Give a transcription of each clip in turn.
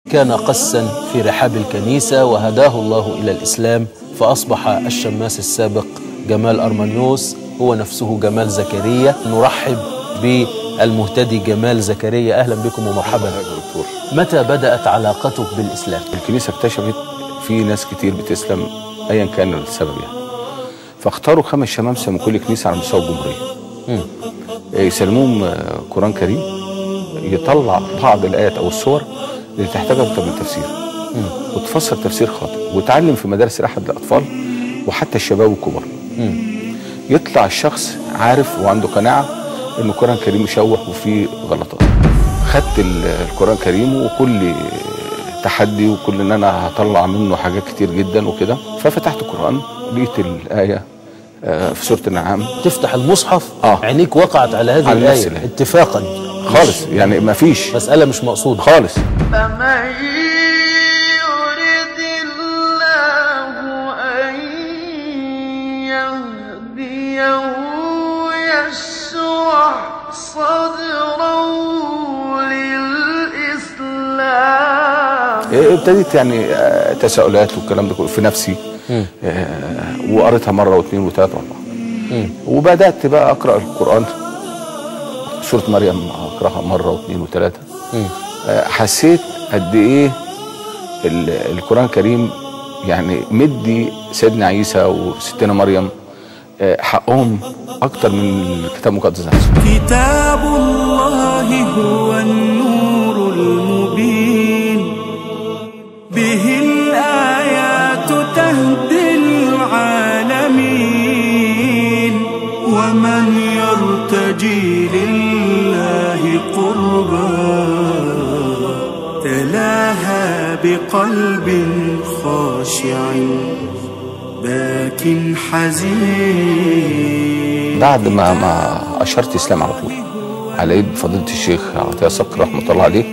كان قسا في رحاب الكنيسة وهداه الله إلى الإسلام فأصبح الشماس السابق جمال أرمانيوس هو نفسه جمال زكريا نرحب بالمهتدي جمال زكريا أهلا بكم ومرحبا دكتور متى بدأت علاقتك بالإسلام؟ الكنيسه اكتشفت في ناس كتير بتسلم ايا كان السبب يعني فاختاروا خمس شمامسه من كل كنيسه على مستوى الجمهوريه مم. يسلموهم آه، قران كريم يطلع بعض الايات او السور اللي تحتاجها اكتر من تفسير وتفسر تفسير خاطئ وتعلم في مدارس الاحد الاطفال وحتى الشباب والكبار مم. يطلع الشخص عارف وعنده قناعه ان القران الكريم مشوه وفيه غلطات خدت ال- القران الكريم وكل تحدي وكل ان انا هطلع منه حاجات كتير جدا وكده ففتحت القران لقيت الايه آه، في سوره الانعام تفتح المصحف آه. عينيك وقعت على هذه على نفس الآية الآية. اتفاقا خالص يعني ما فيش مسألة مش مقصودة خالص فمن يرد الله أن يهديه يشرح صدره للإسلام إيه، ابتديت يعني آه، تساؤلات والكلام ده كله في نفسي آه، وقريتها مره واثنين وثلاثه واربعه وبدات بقى اقرا القران سوره مريم اقراها مره واثنين وثلاثه آه، حسيت قد ايه ال- القران الكريم يعني مدي سيدنا عيسى وستنا مريم آه، حقهم اكتر من الكتاب المقدس نفسه كتاب الله هو النور المبين به الآيات تهدي العالمين ومن يرتجي لله قربا تلاها بقلب خاشع باك حزين بعد ما ما اشرت اسلام على طول على ايد فضيله الشيخ عطيه صقر رحمه الله عليه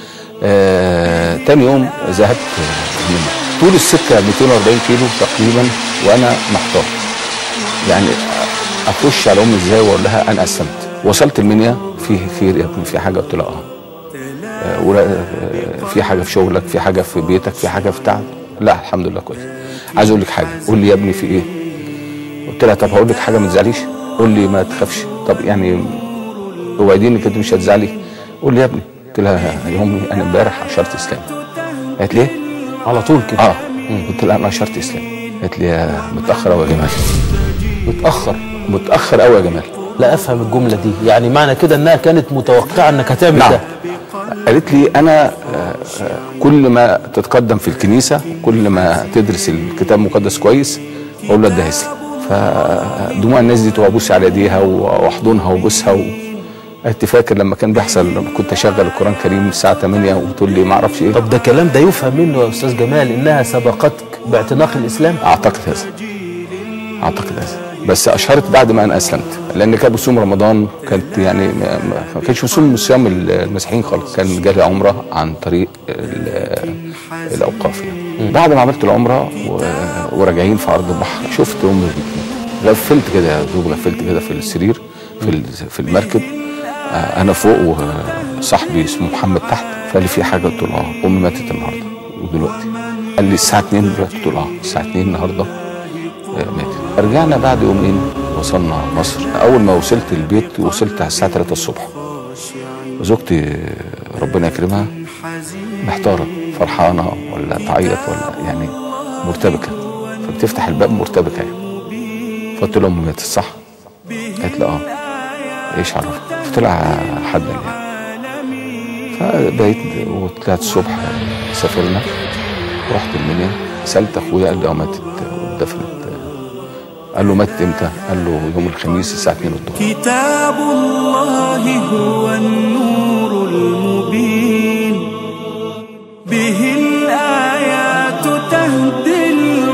آه تاني يوم ذهبت من طول السكه 240 كيلو تقريبا وانا محتار يعني اخش على امي ازاي واقول لها انا اسلمت وصلت المنيا في خير يا ابني في حاجه قلت لها اه آه، ولا- آه، في حاجه في شغلك في حاجه في بيتك في حاجه في تعب لا الحمد لله كويس عايز اقول لك حاجه قول لي يا ابني في ايه قلت لها طب هقول لك حاجه ما تزعليش قول لي ما تخافش طب يعني اوعديني انك انت مش هتزعلي قول لي يا ابني قلت لها يا امي انا امبارح عشرت اسلام قالت لي ايه؟ على طول كده اه قلت لها انا عشرت اسلام قالت لي يا متاخر قوي يا جمال متأخر متاخر قوي يا جمال لا أفهم الجملة دي يعني معنى كده أنها كانت متوقعة أنك هتعمل نعم ده قالت لي انا آه، آه، كل ما تتقدم في الكنيسه كل ما تدرس الكتاب المقدس كويس اقول له ده هيسلم فدموع الناس دي تبقى ابص على ايديها واحضنها وابوسها و... قالت فاكر لما كان بيحصل لما كنت اشغل القران الكريم الساعه 8 وتقول لي ما اعرفش ايه طب ده كلام ده يفهم منه يا أستاذ جمال إنها سبقتك باعتناق الإسلام اعتقد هذا اعتقد هذا بس اشهرت بعد ما انا اسلمت لان كان بصوم رمضان كانت يعني ما, ما كانش بصوم صيام المسيحيين خالص كان جالي عمره عن طريق ال- الاوقاف يعني بعد ما عملت العمره و- وراجعين في عرض البحر شفت امي غفلت كده يا دوب غفلت كده في السرير في ال- في المركب آه، انا فوق وصاحبي اسمه محمد تحت فقال لي في حاجه قلت له اه امي ماتت النهارده ودلوقتي قال لي الساعه 2 دلوقتي قلت له اه الساعه 2 النهارده آه، ماتت رجعنا بعد يومين وصلنا مصر اول ما وصلت البيت وصلت على الساعه 3 الصبح زوجتي آه، ربنا يكرمها محتاره فرحانه ولا تعيط ولا يعني مرتبكه فبتفتح الباب مرتبكه يعني فقلت لها امي ماتت صح؟ قالت لي اه ايش عرفك؟ فطلع حدا يعني فبقيت وطلعت الصبح سافرنا رحت المنيا سالت اخويا قال لي اه ماتت ودفنت قال له ماتت امتى؟ قال له يوم الخميس الساعه 2 الظهر كتاب الله هو النور المبين به الآيات تهدي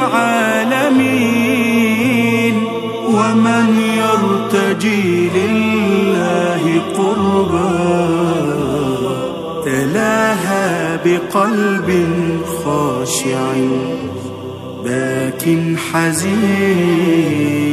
العالمين ومن يرتجي لله قربا تلاها بقلب خاشع باك حزين